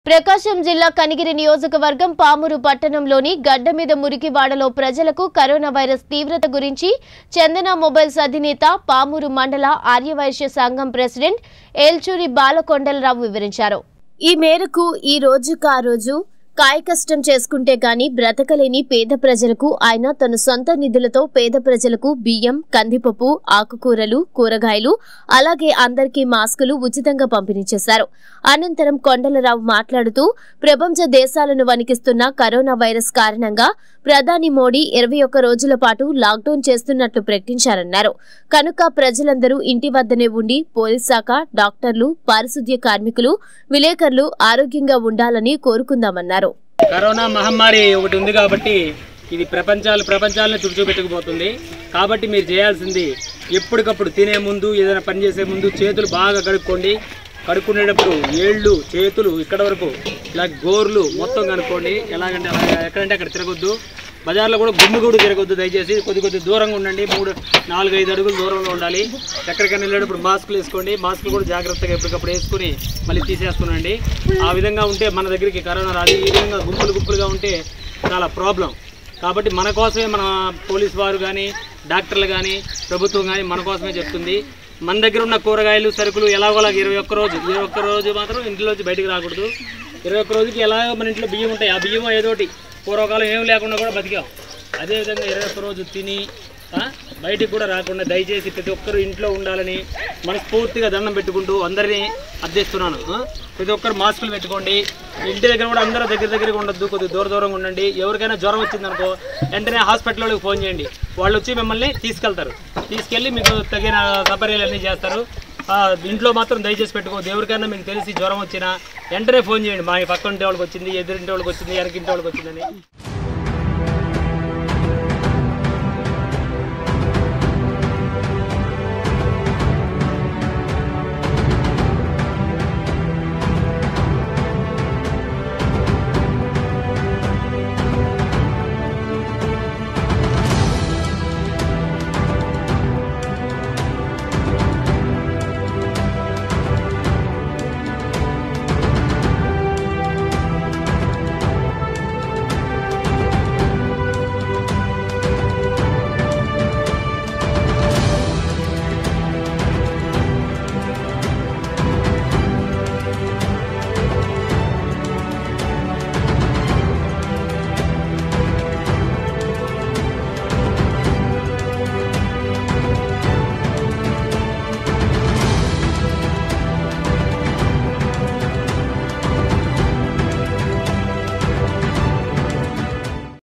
ప్రకాశం జిల్లా కనిగిరి నియోజకవర్గం పామూరు పట్టణంలోని గడ్డ మీద మురికివాడలో ప్రజలకు కరోనా వైరస్ తీవ్రత గురించి చందన మొబైల్స్ అధినేత పామూరు మండల ఆర్యవైశ్య సంఘం ప్రెసిడెంట్ ఏల్చూరి బాలకొండలరావు వివరించారు ఈ మేరకు ఈ రోజుకు ఆ రోజు కాయకష్టం చేసుకుంటే గాని బ్రతకలేని పేద ప్రజలకు ఆయన తన సొంత నిధులతో పేద ప్రజలకు బియ్యం కందిపప్పు ఆకుకూరలు కూరగాయలు అలాగే అందరికీ మాస్కులు ఉచితంగా పంపిణీ చేశారు అనంతరం కొండలరావు మాట్లాడుతూ ప్రపంచ దేశాలను వణికిస్తున్న కరోనా వైరస్ కారణంగా ప్రధాని మోడీ ఇరవై ఒక్క రోజుల పాటు లాక్డౌన్ చేస్తున్నట్లు ప్రకటించారన్నారు కనుక ప్రజలందరూ ఇంటి వద్దనే ఉండి పోలీస్ శాఖ డాక్టర్లు పారిశుద్ధ్య కార్మికులు విలేకరులు ఆరోగ్యంగా ఉండాలని కోరుకుందామన్నారు కరోనా మహమ్మారి ఒకటి ఉంది కాబట్టి ఇది ప్రపంచాలు ప్రపంచాలను తుడిచిపెట్టుకుపోతుంది కాబట్టి మీరు చేయాల్సింది ఎప్పటికప్పుడు తినే ముందు ఏదైనా పని చేసే ముందు చేతులు బాగా కడుక్కోండి కడుక్కునేటప్పుడు ఏళ్ళు చేతులు ఇక్కడ వరకు ఇలా గోర్లు మొత్తం కనుక్కోండి ఎలాగంటే అలా ఎక్కడంటే అక్కడ తిరగొద్దు బజార్లో కూడా గుమ్మి కూడా తిరగొద్దు దయచేసి కొద్ది కొద్ది దూరంగా ఉండండి మూడు నాలుగు ఐదు అడుగులు దూరంలో ఉండాలి ఎక్కడికైనా వెళ్ళేటప్పుడు మాస్కులు వేసుకోండి మాస్కులు కూడా జాగ్రత్తగా ఎప్పటికప్పుడు వేసుకుని మళ్ళీ తీసేస్తుండండి ఆ విధంగా ఉంటే మన దగ్గరికి కరోనా రాదు ఈ విధంగా గుంపులు గుంపులుగా ఉంటే చాలా ప్రాబ్లం కాబట్టి మన కోసమే మన పోలీస్ వారు కానీ డాక్టర్లు కానీ ప్రభుత్వం కానీ మన కోసమే చెప్తుంది మన దగ్గర ఉన్న కూరగాయలు సరుకులు ఎలాగోలా ఇరవై ఒక్క రోజు ఇరవై ఒక్క రోజు మాత్రం ఇంట్లోంచి బయటికి రాకూడదు ఇరవై ఒక్క రోజుకి ఎలాగో మన ఇంట్లో బియ్యం ఉంటాయి ఆ బియ్యం ఏదోటి పూర్వకాలం ఏం లేకుండా కూడా బతికాం అదేవిధంగా ఇరవై ఒక్క రోజు తిని ఆ, బయటికి కూడా రాకుండా దయచేసి ప్రతి ఒక్కరు ఇంట్లో ఉండాలని మనస్ఫూర్తిగా దండం పెట్టుకుంటూ అందరినీ అర్థిస్తున్నాను ఆ? ప్రతి ఒక్కరు మాస్కులు పెట్టుకోండి ఇంటి దగ్గర కూడా అందరూ దగ్గర దగ్గరగా ఉండొద్దు కొద్దిగా దూర దూరంగా ఉండండి ఎవరికైనా జ్వరం వచ్చిందనుకో వెంటనే హాస్పిటల్ వాళ్ళకి ఫోన్ చేయండి వాళ్ళు వచ్చి మిమ్మల్ని తీసుకెళ్తారు తీసుకెళ్ళి మీకు తగిన సపర్యలు అన్నీ చేస్తారు ఆ, ఇంట్లో మాత్రం దయచేసి పెట్టుకోవద్దు ఎవరికైనా మీకు తెలిసి జ్వరం వచ్చినా వెంటనే ఫోన్ చేయండి మా పక్క ఇంటి వాళ్ళకి వచ్చింది ఎదురింటి వాళ్ళకి వచ్చింది వెనకింటి వాళ్ళకి వచ్చిందని